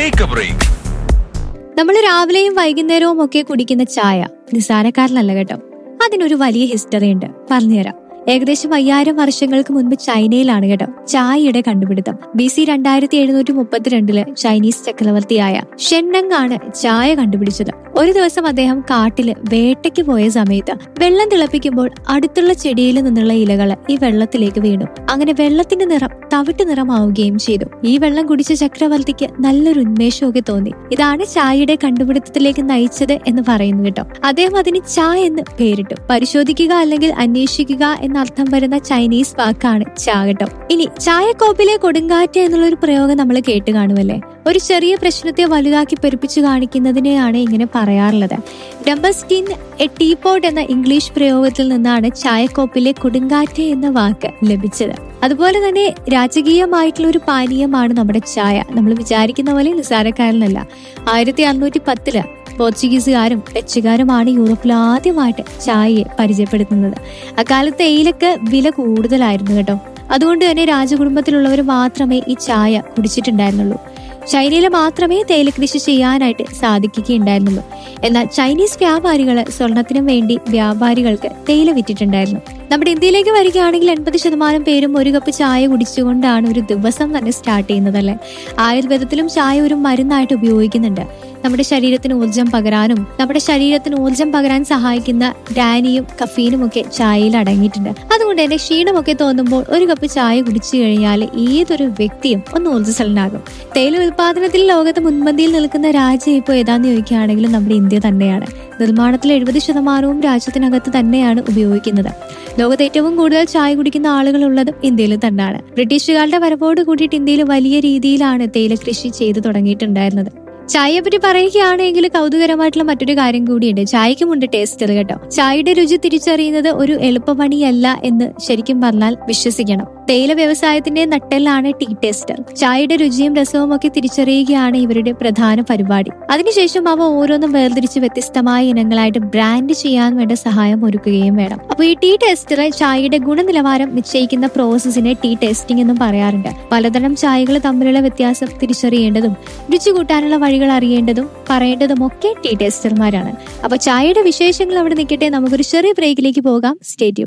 take A break നമ്മൾ രാവിലെയും വൈകുന്നേരവും ഒക്കെ കുടിക്കുന്ന ചായ നിസ്സാരക്കാരനല്ല കേട്ടോ അതിനൊരു വലിയ ഹിസ്റ്ററി ഉണ്ട് പറഞ്ഞുതരാം ഏകദേശം അയ്യായിരം വർഷങ്ങൾക്ക് മുൻപ് ചൈനയിലാണ് കേട്ടോ ചായയുടെ കണ്ടുപിടുത്തം ബി സി രണ്ടായിരത്തി എഴുന്നൂറ്റി മുപ്പത്തിരണ്ടില് ചൈനീസ് ചക്രവർത്തിയായ ഷെന്നങ് ആണ് ചായ കണ്ടുപിടിച്ചത് ഒരു ദിവസം അദ്ദേഹം കാട്ടില് വേട്ടയ്ക്ക് പോയ സമയത്ത് വെള്ളം തിളപ്പിക്കുമ്പോൾ അടുത്തുള്ള ചെടിയിൽ നിന്നുള്ള ഇലകൾ ഈ വെള്ളത്തിലേക്ക് വീണു അങ്ങനെ വെള്ളത്തിന്റെ നിറം തവിട്ട് നിറമാവുകയും ചെയ്തു ഈ വെള്ളം കുടിച്ച ചക്രവർത്തിക്ക് നല്ലൊരു ഉന്മേഷമൊക്കെ തോന്നി ഇതാണ് ചായയുടെ കണ്ടുപിടുത്തത്തിലേക്ക് നയിച്ചത് എന്ന് പറയുന്നു കേട്ടോ അദ്ദേഹം അതിന് ചായ എന്ന് പേരിട്ടു പരിശോധിക്കുക അല്ലെങ്കിൽ അന്വേഷിക്കുക എന്നർത്ഥം വരുന്ന ചൈനീസ് വാക്കാണ് ചാ കേട്ടോ ഇനി ചായക്കോപ്പിലെ കൊടുങ്കാറ്റ് എന്നുള്ള ഒരു പ്രയോഗം നമ്മൾ കേട്ട് കാണുമല്ലേ ഒരു ചെറിയ പ്രശ്നത്തെ വലുതാക്കി പെരുപ്പിച്ചു കാണിക്കുന്നതിനെയാണ് ഇങ്ങനെ പറയാറുള്ളത് ഡംബസ്റ്റിൻ എ ടീപോട്ട് എന്ന ഇംഗ്ലീഷ് പ്രയോഗത്തിൽ നിന്നാണ് ചായക്കോപ്പിലെ കൊടുങ്കാറ്റ് എന്ന വാക്ക് ലഭിച്ചത് അതുപോലെ തന്നെ രാജകീയമായിട്ടുള്ള ഒരു പാനീയമാണ് നമ്മുടെ ചായ നമ്മൾ വിചാരിക്കുന്ന പോലെ നിസാരക്കാരനല്ല ആയിരത്തി അറുന്നൂറ്റി പത്തില് പോർച്ചുഗീസുകാരും ഡച്ചുകാരുമാണ് യൂറോപ്പിൽ ആദ്യമായിട്ട് ചായയെ പരിചയപ്പെടുത്തുന്നത് അക്കാലത്ത് തേയിലക്ക് വില കൂടുതലായിരുന്നു കേട്ടോ അതുകൊണ്ട് തന്നെ രാജകുടുംബത്തിലുള്ളവർ മാത്രമേ ഈ ചായ കുടിച്ചിട്ടുണ്ടായിരുന്നുള്ളൂ ചൈനയിൽ മാത്രമേ തേയില കൃഷി ചെയ്യാനായിട്ട് സാധിക്കുകയുണ്ടായിരുന്നുള്ളൂ എന്നാൽ ചൈനീസ് വ്യാപാരികൾ സ്വർണത്തിനും വേണ്ടി വ്യാപാരികൾക്ക് തേയില വിറ്റിട്ടുണ്ടായിരുന്നു നമ്മുടെ ഇന്ത്യയിലേക്ക് വരികയാണെങ്കിൽ എൺപത് ശതമാനം പേരും ഒരു കപ്പ് ചായ കുടിച്ചുകൊണ്ടാണ് ഒരു ദിവസം തന്നെ സ്റ്റാർട്ട് ചെയ്യുന്നതല്ലേ ആയുർവേദത്തിലും ചായ ഒരു മരുന്നായിട്ട് ഉപയോഗിക്കുന്നുണ്ട് നമ്മുടെ ശരീരത്തിന് ഊർജം പകരാനും നമ്മുടെ ശരീരത്തിന് ഊർജം പകരാൻ സഹായിക്കുന്ന ഡാനിയും കഫീനും ഒക്കെ ചായയിൽ അടങ്ങിയിട്ടുണ്ട് അതുകൊണ്ട് തന്നെ ക്ഷീണമൊക്കെ തോന്നുമ്പോൾ ഒരു കപ്പ് ചായ കുടിച്ചു കഴിഞ്ഞാൽ ഏതൊരു വ്യക്തിയും ഒന്ന് ഊർജ്ജസ്വലനാകും തേയില ഉൽപാദനത്തിൽ ലോകത്ത് മുൻപന്തിയിൽ നിൽക്കുന്ന രാജ്യം ഇപ്പോൾ ഏതാന്ന് ചോദിക്കുകയാണെങ്കിൽ നമ്മുടെ ഇന്ത്യ തന്നെയാണ് നിർമ്മാണത്തിൽ എഴുപത് ശതമാനവും രാജ്യത്തിനകത്ത് തന്നെയാണ് ഉപയോഗിക്കുന്നത് ലോകത്ത് ഏറ്റവും കൂടുതൽ ചായ കുടിക്കുന്ന ആളുകൾ ഉള്ളതും ഇന്ത്യയിൽ തന്നെയാണ് ബ്രിട്ടീഷുകാരുടെ വരവോട് കൂടിയിട്ട് ഇന്ത്യയിൽ വലിയ രീതിയിലാണ് തേയില കൃഷി ചെയ്തു തുടങ്ങിയിട്ടുണ്ടായിരുന്നത് ചായയെ പറ്റി പറയുകയാണെങ്കിൽ കൗതുകരമായിട്ടുള്ള മറ്റൊരു കാര്യം കൂടിയുണ്ട് ചായക്കുമുണ്ട് ടേസ്റ്റർ കേട്ടോ ചായയുടെ രുചി തിരിച്ചറിയുന്നത് ഒരു എളുപ്പപണിയല്ല എന്ന് ശരിക്കും പറഞ്ഞാൽ വിശ്വസിക്കണം തേയില വ്യവസായത്തിന്റെ നട്ടെല്ലാണ് ടീ ടേസ്റ്റർ ചായയുടെ രുചിയും രസവും ഒക്കെ തിരിച്ചറിയുകയാണ് ഇവരുടെ പ്രധാന പരിപാടി അതിനുശേഷം അവ ഓരോന്നും വേർതിരിച്ച് വ്യത്യസ്തമായ ഇനങ്ങളായിട്ട് ബ്രാൻഡ് ചെയ്യാൻ വേണ്ട സഹായം ഒരുക്കുകയും വേണം അപ്പോൾ ഈ ടീ ടെസ്റ്റർ ചായയുടെ ഗുണനിലവാരം നിശ്ചയിക്കുന്ന പ്രോസസ്സിനെ ടീ ടെസ്റ്റിംഗ് എന്നും പറയാറുണ്ട് പലതരം ചായകൾ തമ്മിലുള്ള വ്യത്യാസം തിരിച്ചറിയേണ്ടതും രുചി കൂട്ടാനുള്ള വഴികൾ അറിയേണ്ടതും പറയേണ്ടതും ഒക്കെ ടീ ടെസ്റ്റർമാരാണ് അപ്പൊ ചായയുടെ വിശേഷങ്ങൾ അവിടെ നിൽക്കട്ടെ നമുക്കൊരു ചെറിയ ബ്രേക്കിലേക്ക് പോകാം സ്റ്റേറ്റ്യൂ